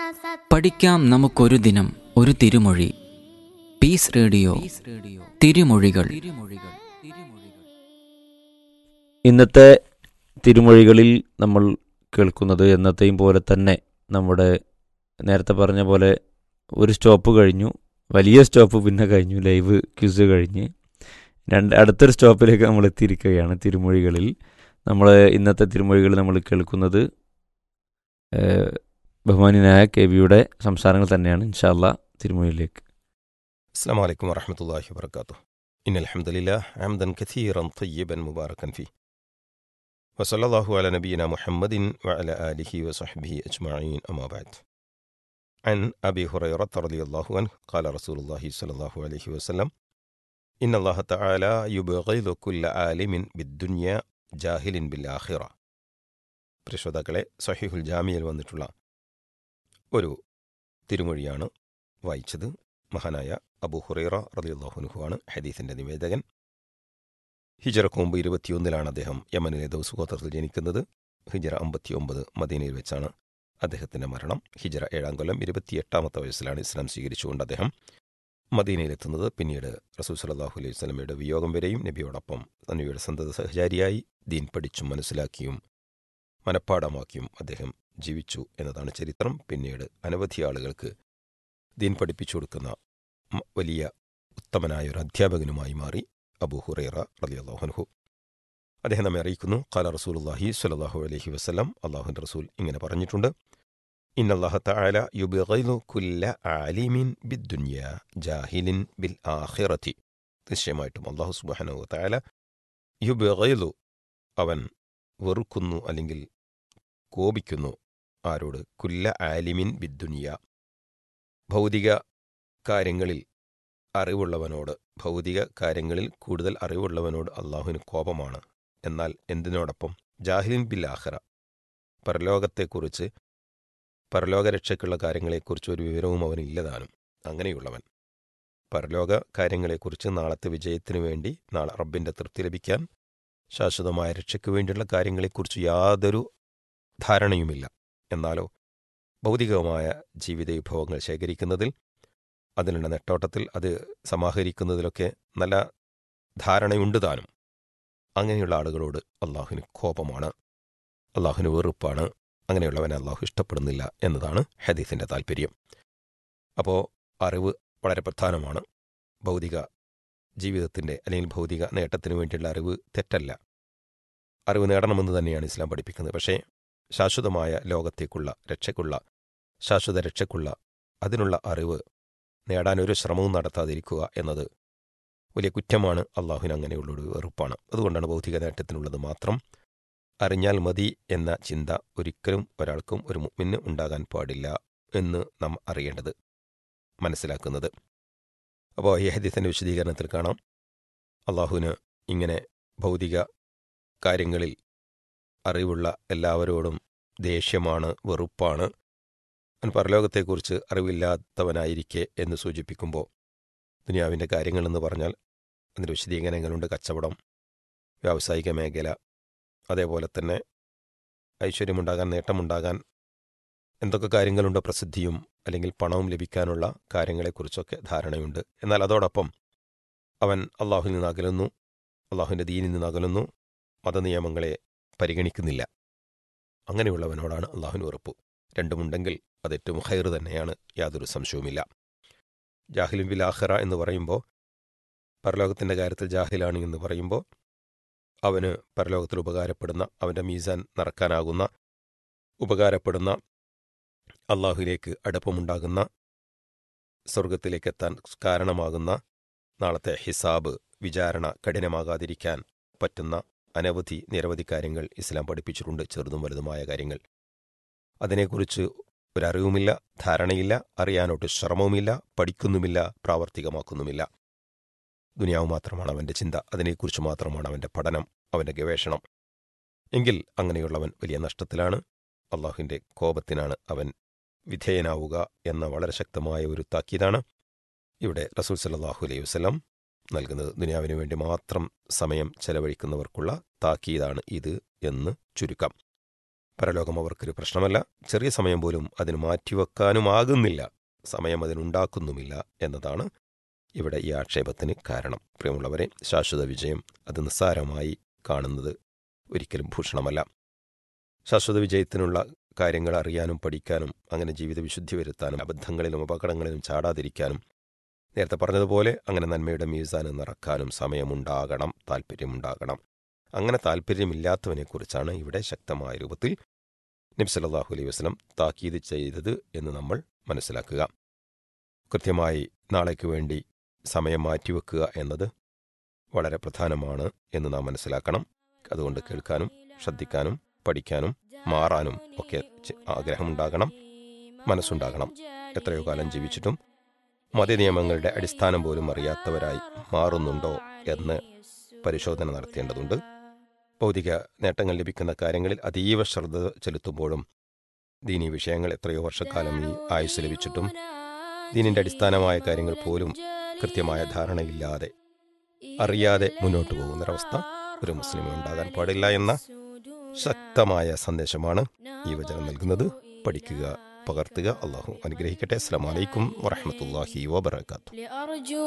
പഠിക്കാം നമുക്കൊരു ദിനം ഒരു തിരുമൊഴി പീസ് റേഡിയോ തിരുമൊഴികൾ ഇന്നത്തെ തിരുമൊഴികളിൽ നമ്മൾ കേൾക്കുന്നത് എന്നത്തെയും പോലെ തന്നെ നമ്മുടെ നേരത്തെ പറഞ്ഞ പോലെ ഒരു സ്റ്റോപ്പ് കഴിഞ്ഞു വലിയ സ്റ്റോപ്പ് പിന്നെ കഴിഞ്ഞു ലൈവ് ക്യൂസ് കഴിഞ്ഞ് രണ്ട് അടുത്തൊരു സ്റ്റോപ്പിലേക്ക് നമ്മൾ എത്തിയിരിക്കുകയാണ് തിരുമൊഴികളിൽ നമ്മൾ ഇന്നത്തെ തിരുമൊഴികൾ നമ്മൾ കേൾക്കുന്നത് ഏഹ്, ബഹുമാന്യനായ കെ വിയുടെ സംസാരങ്ങൾ തന്നെയാണ് ഇൻഷാല്ല തിരുമൊഴിയിലേക്ക് السلام عليكم ورحمة الله وبركاته إن الحمد لله حمدا كثيرا طيبا مباركا فيه وصلى الله على نبينا محمد وعلى آله وصحبه أجمعين أما بعد عن أبي هريرة رضي الله عنه قال رسول الله صلى الله عليه وسلم إن الله تعالى يبغض كل عالم بالدنيا جاهل بالآخرة പരിശോധാക്കളെ സഹിഹുൽ ജാമിയിൽ വന്നിട്ടുള്ള ഒരു തിരുമൊഴിയാണ് വായിച്ചത് മഹാനായ അബു ഹുറൈറ റളിയല്ലാഹുനുഹു ആണ് ഹദീസിന്റെ നിവേദകൻ ഹിജറക്ക് മുമ്പ് ഇരുപത്തിയൊന്നിലാണ് അദ്ദേഹം യമനിലെ ദൗസ് ഗോത്രത്തിൽ ജനിക്കുന്നത് ഹിജറ അമ്പത്തിയൊമ്പത് മദീനയിൽ വെച്ചാണ് അദ്ദേഹത്തിന്റെ മരണം ഹിജറ ഏഴാം കൊല്ലം ഇരുപത്തിയെട്ടാമത്തെ വയസ്സിലാണ് ഇസ്ലാം സ്വീകരിച്ചുകൊണ്ട് അദ്ദേഹം മദീനയിലെത്തുന്നത് പിന്നീട് റസൂൽ സലാഹു അലൈഹി സ്വലമയുടെ വിയോഗം വരെയും നബിയോടൊപ്പം നബിയുടെ സന്തത സഹചാരിയായി ദീൻ പഠിച്ചും മനസ്സിലാക്കിയും മനഃപ്പാടമാക്കിയും അദ്ദേഹം ജീവിച്ചു എന്നതാണ് ചരിത്രം പിന്നീട് അനവധി ആളുകൾക്ക് ദീൻ പഠിപ്പിച്ചു കൊടുക്കുന്ന മ- വലിയ ഉത്തമനായ ഒരു അധ്യാപകനുമായി മാറി അബൂ ഹുറൈറ റളിയല്ലാഹു അദ്ദേഹം നമ്മെ അറിയിക്കുന്നു ഖാല റസൂലുള്ളാഹി സ്വല്ലല്ലാഹു അലൈഹി വസല്ലം അള്ളാഹുവിൻ്റെ റസൂൽ ഇങ്ങനെ പറഞ്ഞിട്ടുണ്ട് ഇന്നല്ലാഹ തആല യുബ്ഗിദു കുല്ല ആലിമിൻ ബിദ്ദുനിയ ജാഹിലിൻ ബിൽ ആഖിറതി നിശ്ചയമായിട്ടും അള്ളാഹു സുബ്ഹാനഹു തആല യുബ്ഗിദു അവൻ വെറുക്കുന്നു അല്ലെങ്കിൽ കോപിക്കുന്നു ആരോട് കുല്ല ആലിമിൻ ബിദ്ദുനിയ ഭൗതിക കാര്യങ്ങളിൽ അറിവുള്ളവനോട് ഭൗതിക കാര്യങ്ങളിൽ കൂടുതൽ അറിവുള്ളവനോട് അള്ളാഹുവിന് കോപമാണ് എന്നാൽ എന്തിനോടൊപ്പം ജാഹിലിൻ ബിൽ ആഖിറ പരലോകത്തെക്കുറിച്ച് പരലോകരക്ഷയ്ക്കുള്ള കാര്യങ്ങളെക്കുറിച്ച് ഒരു വിവരവും അവനില്ലതാനും അങ്ങനെയുള്ളവൻ പരലോക കാര്യങ്ങളെക്കുറിച്ച് നാളത്തെ വിജയത്തിനു വേണ്ടി നാളെ റബ്ബിന്റെ തൃപ്തി ലഭിക്കാൻ ശാശ്വതമായ രക്ഷയ്ക്ക് വേണ്ടിയുള്ള കാര്യങ്ങളെക്കുറിച്ച് യാതൊരു ധാരണയുമില്ല എന്നാലോ ഭൗതികമായ ജീവിത വിഭവങ്ങൾ ശേഖരിക്കുന്നതിൽ അതിനുള്ള നെട്ടോട്ടത്തിൽ അത് സമാഹരിക്കുന്നതിലൊക്കെ നല്ല ധാരണയുണ്ട് താനും അങ്ങനെയുള്ള ആളുകളോട് അള്ളാഹുവിന് കോപമാണ് അള്ളാഹുവിന് വെറുപ്പാണ് അങ്ങനെയുള്ളവനെ അള്ളാഹു ഇഷ്ടപ്പെടുന്നില്ല എന്നതാണ് ഹദീസിന്റെ താല്പര്യം അപ്പോൾ അറിവ് വളരെ പ്രധാനമാണ് ഭൗതിക ജീവിതത്തിന്റെ അല്ലെങ്കിൽ ഭൗതിക നേട്ടത്തിന് വേണ്ടിയുള്ള അറിവ് തെറ്റല്ല അറിവ് നേടണമെന്ന് തന്നെയാണ് ഇസ്ലാം പഠിപ്പിക്കുന്നത് പക്ഷേ ശാശ്വതമായ ലോകത്തേക്കുള്ള രക്ഷയ്ക്കുള്ള ശാശ്വത രക്ഷയ്ക്കുള്ള അതിനുള്ള അറിവ് നേടാൻ ഒരു ശ്രമവും നടത്താതിരിക്കുക എന്നത് വലിയ കുറ്റമാണ് അള്ളാഹുവിന് അങ്ങനെയുള്ള ഒരു വെറുപ്പാണ് അതുകൊണ്ടാണ് ഭൗതിക നേട്ടത്തിനുള്ളത് മാത്രം അറിഞ്ഞാൽ മതി എന്ന ചിന്ത ഒരിക്കലും ഒരാൾക്കും ഒരു മുമ്മിന് ഉണ്ടാകാൻ പാടില്ല എന്ന് നാം അറിയേണ്ടത് മനസ്സിലാക്കുന്നത് അപ്പോൾ ഈ ഹദീസിന്റെ വിശദീകരണത്തിൽ കാണാം അള്ളാഹുവിന് ഇങ്ങനെ ഭൗതിക കാര്യങ്ങളിൽ അറിവുള്ള എല്ലാവരോടും ദേഷ്യമാണ് വെറുപ്പാണ് അവൻ പരലോകത്തെക്കുറിച്ച് അറിവില്ലാത്തവനായിരിക്കെ എന്ന് സൂചിപ്പിക്കുമ്പോൾ ദുനിയാവിൻ്റെ കാര്യങ്ങളെന്ന് പറഞ്ഞാൽ അതിൻ്റെ വിശദീകരണങ്ങളുണ്ട് കച്ചവടം വ്യാവസായിക മേഖല അതേപോലെ തന്നെ ഐശ്വര്യമുണ്ടാകാൻ നേട്ടമുണ്ടാകാൻ എന്തൊക്കെ കാര്യങ്ങളുണ്ടോ പ്രസിദ്ധിയും അല്ലെങ്കിൽ പണവും ലഭിക്കാനുള്ള കാര്യങ്ങളെക്കുറിച്ചൊക്കെ ധാരണയുണ്ട് എന്നാൽ അതോടൊപ്പം അവൻ അള്ളാഹുവിൽ നിന്ന് അകലുന്നു അള്ളാഹുവിൻ്റെ ദീനിൽ നിന്ന് അകലുന്നു മതനിയമങ്ങളെ പരിഗണിക്കുന്നില്ല അങ്ങനെയുള്ളവനോടാണ് അള്ളാഹുവിന് ഉറപ്പ് രണ്ടുമുണ്ടെങ്കിൽ അത് ഏറ്റവും ഹൈർ തന്നെയാണ് യാതൊരു സംശയവുമില്ല ജാഹിലും ബിൽ ആഖിറ എന്ന് പറയുമ്പോൾ പരലോകത്തിൻ്റെ കാര്യത്തിൽ ജാഹിലാണ് എന്ന് പറയുമ്പോൾ അവന് പരലോകത്തിൽ ഉപകാരപ്പെടുന്ന അവൻ്റെ മീസാൻ നടക്കാനാകുന്ന ഉപകാരപ്പെടുന്ന അള്ളാഹുവിലേക്ക് അടുപ്പമുണ്ടാകുന്ന സ്വർഗത്തിലേക്ക് എത്താൻ കാരണമാകുന്ന നാളത്തെ ഹിസാബ് വിചാരണ കഠിനമാകാതിരിക്കാൻ പറ്റുന്ന അനവധി നിരവധി കാര്യങ്ങൾ ഇസ്ലാം പഠിപ്പിച്ചിട്ടുണ്ട് ചെറുതും വലുതുമായ കാര്യങ്ങൾ അതിനെക്കുറിച്ച് ഒരറിവുമില്ല ധാരണയില്ല അറിയാനൊട്ട് ശ്രമവുമില്ല പഠിക്കുന്നുമില്ല പ്രാവർത്തികമാക്കുന്നുമില്ല ദുനിയാവ് മാത്രമാണ് അവൻ്റെ ചിന്ത അതിനെക്കുറിച്ച് മാത്രമാണ് അവൻ്റെ പഠനം അവൻ്റെ ഗവേഷണം എങ്കിൽ അങ്ങനെയുള്ളവൻ വലിയ നഷ്ടത്തിലാണ് അള്ളാഹുവിൻ്റെ കോപത്തിനാണ് അവൻ വിധേയനാവുക എന്ന വളരെ ശക്തമായ ഒരു താക്കീതാണ് ഇവിടെ റസൂൽ സല്ലാഹു അലൈഹി വസ്ലം നൽകുന്നത് ദുനിയാവിന് വേണ്ടി മാത്രം സമയം ചെലവഴിക്കുന്നവർക്കുള്ള താക്കീതാണ് ഇത് എന്ന് ചുരുക്കം പരലോകം അവർക്കൊരു പ്രശ്നമല്ല ചെറിയ സമയം പോലും അതിന് മാറ്റിവെക്കാനുമാകുന്നില്ല സമയം അതിനുണ്ടാക്കുന്നുമില്ല എന്നതാണ് ഇവിടെ ഈ ആക്ഷേപത്തിന് കാരണം പ്രിയമുള്ളവരെ ശാശ്വത വിജയം അത് നിസ്സാരമായി കാണുന്നത് ഒരിക്കലും ഭൂഷണമല്ല ശാശ്വത വിജയത്തിനുള്ള കാര്യങ്ങൾ അറിയാനും പഠിക്കാനും അങ്ങനെ ജീവിത വിശുദ്ധി വരുത്താനും അബദ്ധങ്ങളിലും അപകടങ്ങളിലും ചാടാതിരിക്കാനും നേരത്തെ പറഞ്ഞതുപോലെ അങ്ങനെ നന്മയുടെ മീസാന് നിറക്കാനും സമയമുണ്ടാകണം താല്പര്യമുണ്ടാകണം അങ്ങനെ താല്പര്യമില്ലാത്തവനെക്കുറിച്ചാണ് ഇവിടെ ശക്തമായ രൂപത്തിൽ നബ്സല്ലാഹു അലൈഹി വസ്ലം താക്കീത് ചെയ്തത് എന്ന് നമ്മൾ മനസ്സിലാക്കുക കൃത്യമായി നാളേക്ക് വേണ്ടി സമയം മാറ്റിവെക്കുക എന്നത് വളരെ പ്രധാനമാണ് എന്ന് നാം മനസ്സിലാക്കണം അതുകൊണ്ട് കേൾക്കാനും ശ്രദ്ധിക്കാനും പഠിക്കാനും മാറാനും ഒക്കെ ചെ- ആഗ്രഹമുണ്ടാകണം മനസ്സുണ്ടാകണം എത്രയോ കാലം ജീവിച്ചിട്ടും മതനിയമങ്ങളുടെ അടിസ്ഥാനം പോലും അറിയാത്തവരായി മാറുന്നുണ്ടോ എന്ന് പരിശോധന നടത്തേണ്ടതുണ്ട് ഭൗതിക നേട്ടങ്ങൾ ലഭിക്കുന്ന കാര്യങ്ങളിൽ അതീവ ശ്രദ്ധ ചെലുത്തുമ്പോഴും ദീനീ വിഷയങ്ങൾ എത്രയോ വർഷക്കാലം ഈ ആയുസ് ലഭിച്ചിട്ടും ദീനിന്റെ അടിസ്ഥാനമായ കാര്യങ്ങൾ പോലും കൃത്യമായ ധാരണയില്ലാതെ അറിയാതെ മുന്നോട്ട് പോകുന്നൊരവസ്ഥ ഒരു മുസ്ലിമിന് ഉണ്ടാകാൻ പാടില്ല എന്ന ശക്തമായ സന്ദേശമാണ് ഈ വചനം നൽകുന്നത് പഠിക്കുക പകർത്തുക അള്ളാഹു അനുഗ്രഹിക്കട്ടെ അസ്സലാമു അലൈക്കും വറഹമത്തല്ലാഹി വബർക്കാത്തു لأرجو